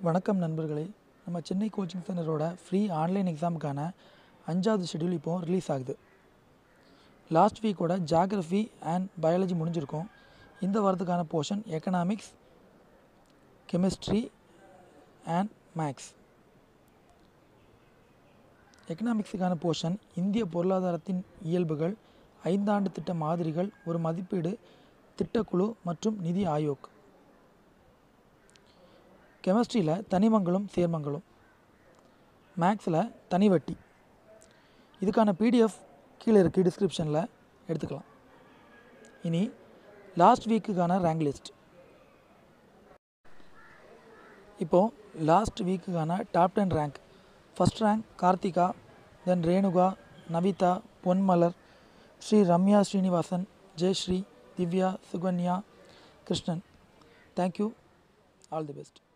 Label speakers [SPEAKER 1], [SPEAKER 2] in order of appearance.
[SPEAKER 1] வணக்கம் நண்பர்களே நம்ம சென்னை கோச்சிங் சென்டரோட ஃப்ரீ ஆன்லைன் எக்ஸாமுக்கான அஞ்சாவது ஷெட்யூல் இப்போ ரிலீஸ் ஆகுது லாஸ்ட் வீக்கோட ஜாகிரஃபி அண்ட் பயாலஜி முடிஞ்சிருக்கும் இந்த வாரத்துக்கான portion economics chemistry and maths எக்கனாமிக்ஸுக்கான போர்ஷன் இந்திய பொருளாதாரத்தின் இயல்புகள் ஐந்தாண்டு திட்ட மாதிரிகள் ஒரு மதிப்பீடு திட்டக்குழு மற்றும் நிதி ஆயோக் கெமிஸ்ட்ரியில் தனிமங்களும் சேர்மங்களும் மேக்ஸில் தனிவட்டி இதுக்கான பிடிஎஃப் கீழே இருக்குது டிஸ்கிரிப்ஷனில் எடுத்துக்கலாம் இனி லாஸ்ட் வீக்குக்கான ரேங்க் லிஸ்ட் இப்போது லாஸ்ட் வீக்குக்கான top ten rank first rank Karthika then Renuka Navitha Ponmalar Sri Ramya Srinivasan Jayasri Divya Sukanya Krishnan thank you all the best